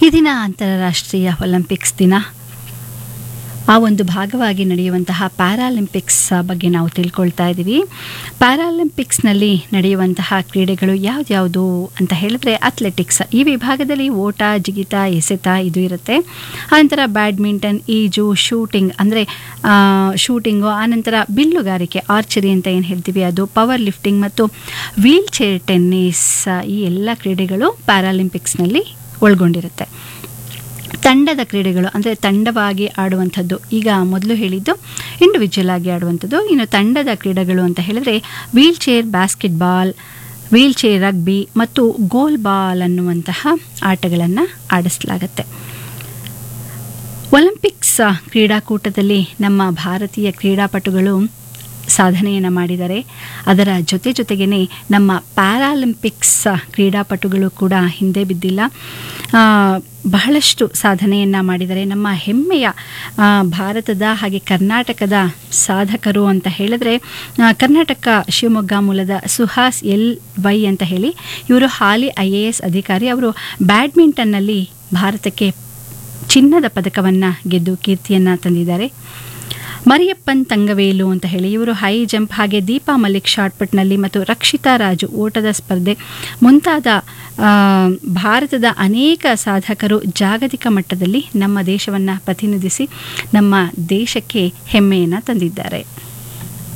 ಈ ದಿನ ಅಂತಾರಾಷ್ಟ್ರೀಯ ಒಲಿಂಪಿಕ್ಸ್ ದಿನ ಆ ಒಂದು ಭಾಗವಾಗಿ ನಡೆಯುವಂತಹ ಪ್ಯಾರಾಲಿಂಪಿಕ್ಸ್ ಬಗ್ಗೆ ನಾವು ತಿಳ್ಕೊಳ್ತಾ ಇದ್ದೀವಿ ಪ್ಯಾರಾಲಿಂಪಿಕ್ಸ್ನಲ್ಲಿ ನಡೆಯುವಂತಹ ಕ್ರೀಡೆಗಳು ಯಾವ್ದ್ಯಾವುದು ಅಂತ ಹೇಳಿದ್ರೆ ಅಥ್ಲೆಟಿಕ್ಸ್ ಈ ವಿಭಾಗದಲ್ಲಿ ಓಟ ಜಿಗಿತ ಎಸೆತ ಇದು ಇರುತ್ತೆ ಆನಂತರ ಬ್ಯಾಡ್ಮಿಂಟನ್ ಈಜು ಶೂಟಿಂಗ್ ಅಂದರೆ ಶೂಟಿಂಗು ಆನಂತರ ಬಿಲ್ಲುಗಾರಿಕೆ ಆರ್ಚರಿ ಅಂತ ಏನು ಹೇಳ್ತೀವಿ ಅದು ಪವರ್ ಲಿಫ್ಟಿಂಗ್ ಮತ್ತು ವೀಲ್ ಚೇರ್ ಟೆನ್ನಿಸ್ ಈ ಎಲ್ಲ ಕ್ರೀಡೆಗಳು ಪ್ಯಾರಾಲಿಂಪಿಕ್ಸ್ನಲ್ಲಿ ಒಳಗೊಂಡಿರುತ್ತೆ ತಂಡದ ಕ್ರೀಡೆಗಳು ಅಂದರೆ ತಂಡವಾಗಿ ಆಡುವಂಥದ್ದು ಈಗ ಮೊದಲು ಹೇಳಿದ್ದು ಇಂಡಿವಿಜುವಲ್ ಆಗಿ ಆಡುವಂಥದ್ದು ಇನ್ನು ತಂಡದ ಕ್ರೀಡೆಗಳು ಅಂತ ಹೇಳಿದ್ರೆ wheelchair basketball wheelchair rugby ಮತ್ತು ಗೋಲ್ ಬಾಲ್ ಅನ್ನುವಂತಹ ಆಟಗಳನ್ನು ಆಡಿಸಲಾಗತ್ತೆ ಒಲಿಂಪಿಕ್ಸ್ ಕ್ರೀಡಾಕೂಟದಲ್ಲಿ ನಮ್ಮ ಭಾರತೀಯ ಕ್ರೀಡಾಪಟುಗಳು ಸಾಧನೆಯನ್ನು ಮಾಡಿದ್ದಾರೆ ಅದರ ಜೊತೆ ಜೊತೆಗೇ ನಮ್ಮ ಪ್ಯಾರಾಲಿಂಪಿಕ್ಸ್ ಕ್ರೀಡಾಪಟುಗಳು ಕೂಡ ಹಿಂದೆ ಬಿದ್ದಿಲ್ಲ ಬಹಳಷ್ಟು ಸಾಧನೆಯನ್ನು ಮಾಡಿದ್ದಾರೆ ನಮ್ಮ ಹೆಮ್ಮೆಯ ಭಾರತದ ಹಾಗೆ ಕರ್ನಾಟಕದ ಸಾಧಕರು ಅಂತ ಹೇಳಿದ್ರೆ ಕರ್ನಾಟಕ ಶಿವಮೊಗ್ಗ ಮೂಲದ ಸುಹಾಸ್ ಎಲ್ ವೈ ಅಂತ ಹೇಳಿ ಇವರು ಹಾಲಿ ಐ ಎ ಎಸ್ ಅಧಿಕಾರಿ ಅವರು ಬ್ಯಾಡ್ಮಿಂಟನ್ನಲ್ಲಿ ಭಾರತಕ್ಕೆ ಚಿನ್ನದ ಪದಕವನ್ನು ಗೆದ್ದು ಕೀರ್ತಿಯನ್ನು ತಂದಿದ್ದಾರೆ ಮರಿಯಪ್ಪನ್ ತಂಗವೇಲು ಅಂತ ಹೇಳಿ ಇವರು ಹೈ ಜಂಪ್ ಹಾಗೆ ದೀಪಾ ಮಲ್ಲಿಕ್ ಶಾರ್ಟ್ಪುಟ್ನಲ್ಲಿ ಮತ್ತು ರಕ್ಷಿತಾ ರಾಜು ಓಟದ ಸ್ಪರ್ಧೆ ಮುಂತಾದ ಭಾರತದ ಅನೇಕ ಸಾಧಕರು ಜಾಗತಿಕ ಮಟ್ಟದಲ್ಲಿ ನಮ್ಮ ದೇಶವನ್ನು ಪ್ರತಿನಿಧಿಸಿ ನಮ್ಮ ದೇಶಕ್ಕೆ ಹೆಮ್ಮೆಯನ್ನು ತಂದಿದ್ದಾರೆ